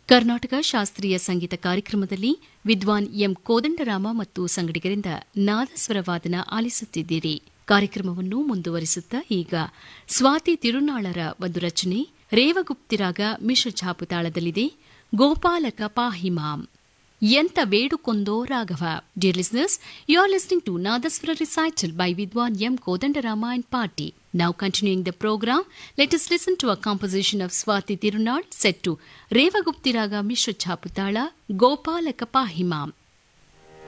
ಕರ್ನಾಟಕ ಶಾಸ್ತ್ರೀಯ ಸಂಗೀತ ಕಾರ್ಯಕ್ರಮದಲ್ಲಿ ವಿದ್ವಾನ್ ಎಂ ಕೋದಂಡರಾಮ ಮತ್ತು ಸಂಗಡಿಗರಿಂದ ನಾದಸ್ವರವಾದನ ಆಲಿಸುತ್ತಿದ್ದೀರಿ ಕಾರ್ಯಕ್ರಮವನ್ನು ಮುಂದುವರಿಸುತ್ತಾ ಈಗ ಸ್ವಾತಿ ತಿರುನಾಳರ ಒಂದು ರಚನೆ ರೇವಗುಪ್ತಿರಾಗ ಮಿಶ್ರ ಛಾಪುತಾಳದಲ್ಲಿದೆ ಗೋಪಾಲಕ ಪಾಹಿಮಾಂ ಎಂತ ಬೇಡುಕೊಂದೋ Raghava dear listeners you are listening to nadaswara recital by Vidwan M Kodandarama and party Now continuing the program, let us listen to a composition of Swati Tirunal set to Revaguptiraga Mishra Chaputala Gopalaka Pahimam.